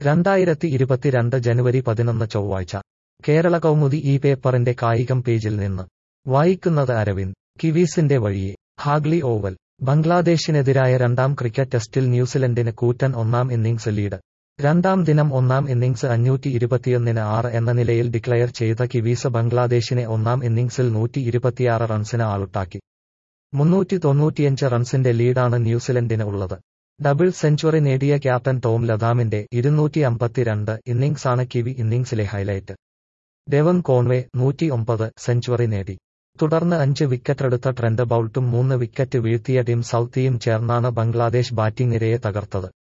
രണ്ടായിരത്തി ഇരുപത്തിരണ്ട് ജനുവരി പതിനൊന്ന് ചൊവ്വാഴ്ച കേരള കൗമുദി ഈ പേപ്പറിന്റെ കായികം പേജിൽ നിന്ന് വായിക്കുന്നത് അരവിന്ദ് കിവീസിന്റെ വഴിയെ ഹാഗ്ലി ഓവൽ ബംഗ്ലാദേശിനെതിരായ രണ്ടാം ക്രിക്കറ്റ് ടെസ്റ്റിൽ ന്യൂസിലൻഡിന് കൂറ്റൻ ഒന്നാം ഇന്നിംഗ്സ് ലീഡ് രണ്ടാം ദിനം ഒന്നാം ഇന്നിംഗ്സ് അഞ്ഞൂറ്റി ഇരുപത്തിയൊന്നിന് ആറ് എന്ന നിലയിൽ ഡിക്ലയർ ചെയ്ത കിവീസ് ബംഗ്ലാദേശിനെ ഒന്നാം ഇന്നിംഗ്സിൽ നൂറ്റി ഇരുപത്തിയാറ് റൺസിന് ആളുട്ടാക്കി മുന്നൂറ്റി തൊണ്ണൂറ്റിയഞ്ച് റൺസിന്റെ ലീഡാണ് ന്യൂസിലൻഡിന് ഉള്ളത് ഡബിൾ സെഞ്ചുറി നേടിയ ക്യാപ്റ്റൻ ടോം ലതാമിന്റെ ഇരുന്നൂറ്റി അമ്പത്തിരണ്ട് ഇന്നിംഗ്സാണ് കിവി ഇന്നിംഗ്സിലെ ഹൈലൈറ്റ് ഡെവൻ കോൺവേ നൂറ്റി ഒമ്പത് സെഞ്ചുറി നേടി തുടർന്ന് അഞ്ച് വിക്കറ്റെടുത്ത ട്രെന്റ് ബൌൾട്ടും മൂന്ന് വിക്കറ്റ് വീഴ്ത്തിയ ടിം സൌത്തിയും ചേർന്നാണ് ബംഗ്ലാദേശ് ബാറ്റിംഗ് നിരയെ തകർത്തത്